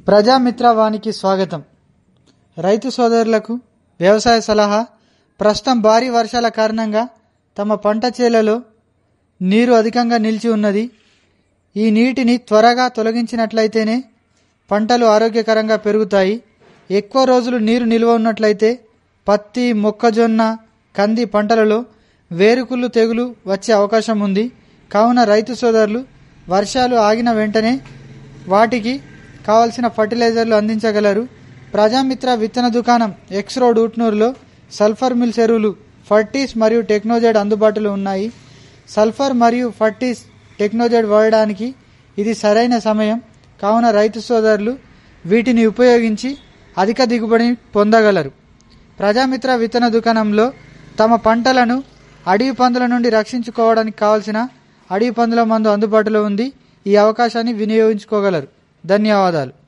ప్రజామిత్ర వానికి స్వాగతం రైతు సోదరులకు వ్యవసాయ సలహా ప్రస్తుతం భారీ వర్షాల కారణంగా తమ పంట చేలలో నీరు అధికంగా నిలిచి ఉన్నది ఈ నీటిని త్వరగా తొలగించినట్లయితేనే పంటలు ఆరోగ్యకరంగా పెరుగుతాయి ఎక్కువ రోజులు నీరు నిల్వ ఉన్నట్లయితే పత్తి మొక్కజొన్న కంది పంటలలో వేరుకుళ్ళు తెగులు వచ్చే అవకాశం ఉంది కావున రైతు సోదరులు వర్షాలు ఆగిన వెంటనే వాటికి కావలసిన ఫర్టిలైజర్లు అందించగలరు ప్రజామిత్ర విత్తన దుకాణం ఎక్స్ రోడ్ ఉట్నూరులో సల్ఫర్ మిల్స్ ఎరువులు ఫర్టీస్ మరియు టెక్నోజెడ్ అందుబాటులో ఉన్నాయి సల్ఫర్ మరియు ఫర్టీస్ టెక్నోజెడ్ వాడడానికి ఇది సరైన సమయం కావున రైతు సోదరులు వీటిని ఉపయోగించి అధిక దిగుబడిని పొందగలరు ప్రజామిత్ర విత్తన దుకాణంలో తమ పంటలను అడవి పందుల నుండి రక్షించుకోవడానికి కావలసిన అడవి పందుల మందు అందుబాటులో ఉంది ఈ అవకాశాన్ని వినియోగించుకోగలరు ధన్యవాదాలు